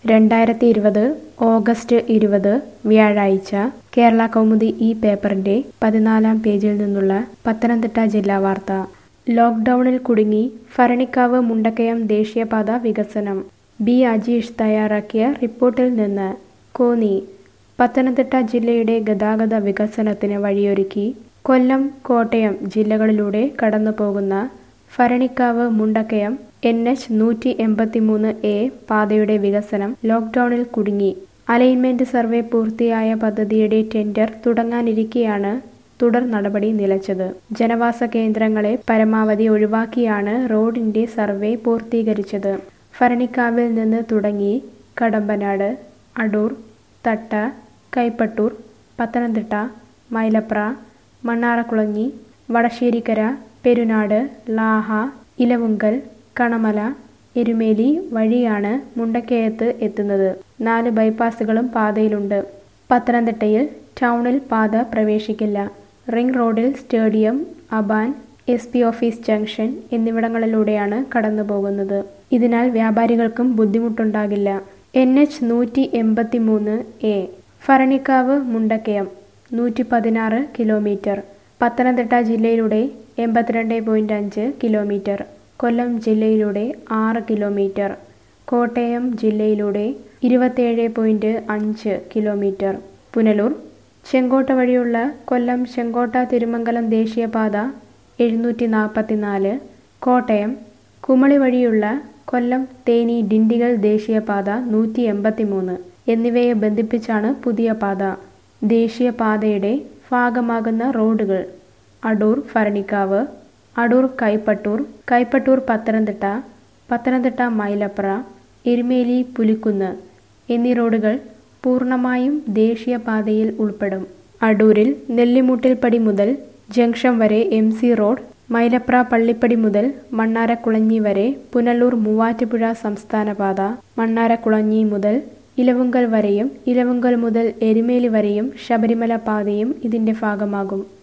രണ്ടായിരത്തി ഇരുപത് ഓഗസ്റ്റ് ഇരുപത് വ്യാഴാഴ്ച കേരള കൗമുദി ഈ പേപ്പറിന്റെ പതിനാലാം പേജിൽ നിന്നുള്ള പത്തനംതിട്ട ജില്ലാ വാർത്ത ലോക്ക്ഡൌണിൽ കുടുങ്ങി ഭരണിക്കാവ് മുണ്ടക്കയം ദേശീയപാത വികസനം ബി അജീഷ് തയ്യാറാക്കിയ റിപ്പോർട്ടിൽ നിന്ന് കോന്നി പത്തനംതിട്ട ജില്ലയുടെ ഗതാഗത വികസനത്തിന് വഴിയൊരുക്കി കൊല്ലം കോട്ടയം ജില്ലകളിലൂടെ കടന്നുപോകുന്ന ഭരണിക്കാവ് മുണ്ടക്കയം എൻ എച്ച് നൂറ്റി എൺപത്തിമൂന്ന് എ പാതയുടെ വികസനം ലോക്ക്ഡൌണിൽ കുടുങ്ങി അലൈൻമെന്റ് സർവേ പൂർത്തിയായ പദ്ധതിയുടെ ടെൻഡർ തുടങ്ങാനിരിക്കെയാണ് തുടർ നടപടി നിലച്ചത് ജനവാസ കേന്ദ്രങ്ങളെ പരമാവധി ഒഴിവാക്കിയാണ് റോഡിന്റെ സർവേ പൂർത്തീകരിച്ചത് ഭരണിക്കാവിൽ നിന്ന് തുടങ്ങി കടമ്പനാട് അടൂർ തട്ട കൈപ്പട്ടൂർ പത്തനംതിട്ട മൈലപ്ര മണ്ണാറക്കുളഞ്ഞി വടശ്ശേരിക്കര പെരുനാട് ലാഹ ഇലവുങ്കൽ കണമല എരുമേലി വഴിയാണ് മുണ്ടക്കയത്ത് എത്തുന്നത് നാല് ബൈപ്പാസുകളും പാതയിലുണ്ട് പത്തനംതിട്ടയിൽ ടൗണിൽ പാത പ്രവേശിക്കില്ല റിംഗ് റോഡിൽ stadium Abaan S P office junction എന്നിവിടങ്ങളിലൂടെയാണ് കടന്നുപോകുന്നത് ഇതിനാൽ വ്യാപാരികൾക്കും ബുദ്ധിമുട്ടുണ്ടാകില്ല എൻ എച്ച് നൂറ്റി എൺപത്തി മൂന്ന് എ ഭരണിക്കാവ് മുണ്ടക്കയം നൂറ്റി പതിനാറ് കിലോമീറ്റർ പത്തനംതിട്ട ജില്ലയിലൂടെ എൺപത്തിരണ്ട് പോയിന്റ് അഞ്ച് കിലോമീറ്റർ കൊല്ലം ജില്ലയിലൂടെ ആറ് കിലോമീറ്റർ കോട്ടയം ജില്ലയിലൂടെ ഇരുപത്തേഴ് പോയിന്റ് അഞ്ച് കിലോമീറ്റർ പുനലൂർ ചെങ്കോട്ട വഴിയുള്ള കൊല്ലം ചെങ്കോട്ട തിരുമംഗലം ദേശീയപാത എഴുന്നൂറ്റി നാൽപ്പത്തിനാല് കോട്ടയം കുമളി വഴിയുള്ള കൊല്ലം തേനി ഡിണ്ടിഗൽ ദേശീയപാത നൂറ്റി എൺപത്തി മൂന്ന് എന്നിവയെ ബന്ധിപ്പിച്ചാണ് പുതിയ പാത ദേശീയപാതയുടെ ഭാഗമാകുന്ന റോഡുകൾ അടൂർ ഭരണിക്കാവ് അടൂർ കൈപ്പട്ടൂർ കൈപ്പട്ടൂർ പത്തനംതിട്ട പത്തനംതിട്ട മൈലപ്ര എരുമേലി പുലിക്കുന്ന് എന്നീ റോഡുകൾ പൂർണ്ണമായും ദേശീയപാതയിൽ ഉൾപ്പെടും അടൂരിൽ നെല്ലിമുട്ടിൽപ്പടി മുതൽ ജംഗ്ഷൻ വരെ M C road Mylapra Pallippadi മുതൽ മണ്ണാരക്കുളഞ്ഞി വരെ പുനലൂർ മൂവാറ്റുപുഴ സംസ്ഥാനപാത മണ്ണാരക്കുളഞ്ഞി മുതൽ ഇലവുങ്കൽ വരെയും ഇലവുങ്കൽ മുതൽ എരുമേലി വരെയും ശബരിമല പാതയും ഇതിന്റെ ഭാഗമാകും